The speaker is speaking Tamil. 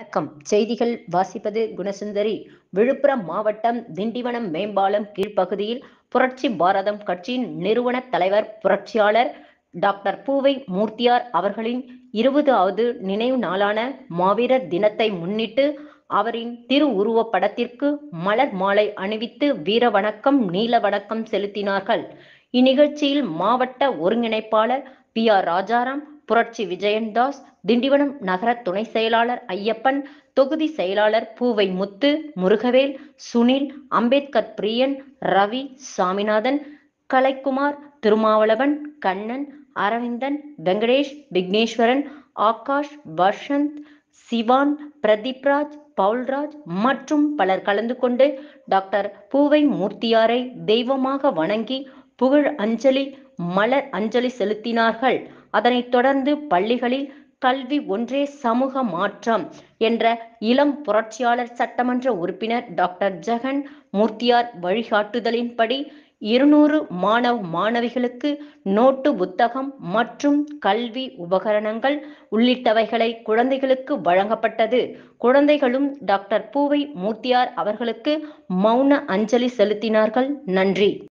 வணக்கம் செய்திகள் வாசிப்பது குணசுந்தரி விழுப்புரம் மாவட்டம் திண்டிவனம் மேம்பாலம் கீழ்ப்பகுதியில் புரட்சி பாரதம் கட்சியின் நிறுவன தலைவர் புரட்சியாளர் டாக்டர் பூவை மூர்த்தியார் அவர்களின் இருபதாவது நினைவு நாளான மாவீரர் தினத்தை முன்னிட்டு அவரின் திரு உருவப் படத்திற்கு மலர் மாலை அணிவித்து வீர வணக்கம் நீல வணக்கம் செலுத்தினார்கள் இந்நிகழ்ச்சியில் மாவட்ட ஒருங்கிணைப்பாளர் பி ஆர் ராஜாராம் புரட்சி விஜயன்தாஸ் திண்டிவனம் நகர துணை செயலாளர் ஐயப்பன் தொகுதி செயலாளர் பூவை முத்து முருகவேல் சுனில் அம்பேத்கர் பிரியன் ரவி சாமிநாதன் கலைக்குமார் திருமாவளவன் கண்ணன் அரவிந்தன் வெங்கடேஷ் விக்னேஸ்வரன் ஆகாஷ் வசந்த் சிவான் பிரதீப்ராஜ் பவுல்ராஜ் மற்றும் பலர் கலந்து கொண்டு டாக்டர் பூவை மூர்த்தியாரை தெய்வமாக வணங்கி புகழ் அஞ்சலி மலர் அஞ்சலி செலுத்தினார்கள் அதனைத் தொடர்ந்து பள்ளிகளில் கல்வி ஒன்றே சமூக மாற்றம் என்ற இளம் புரட்சியாளர் சட்டமன்ற உறுப்பினர் டாக்டர் ஜெகன் மூர்த்தியார் வழிகாட்டுதலின்படி இருநூறு மாணவ மாணவிகளுக்கு நோட்டு புத்தகம் மற்றும் கல்வி உபகரணங்கள் உள்ளிட்டவைகளை குழந்தைகளுக்கு வழங்கப்பட்டது குழந்தைகளும் டாக்டர் பூவை மூர்த்தியார் அவர்களுக்கு மௌன அஞ்சலி செலுத்தினார்கள் நன்றி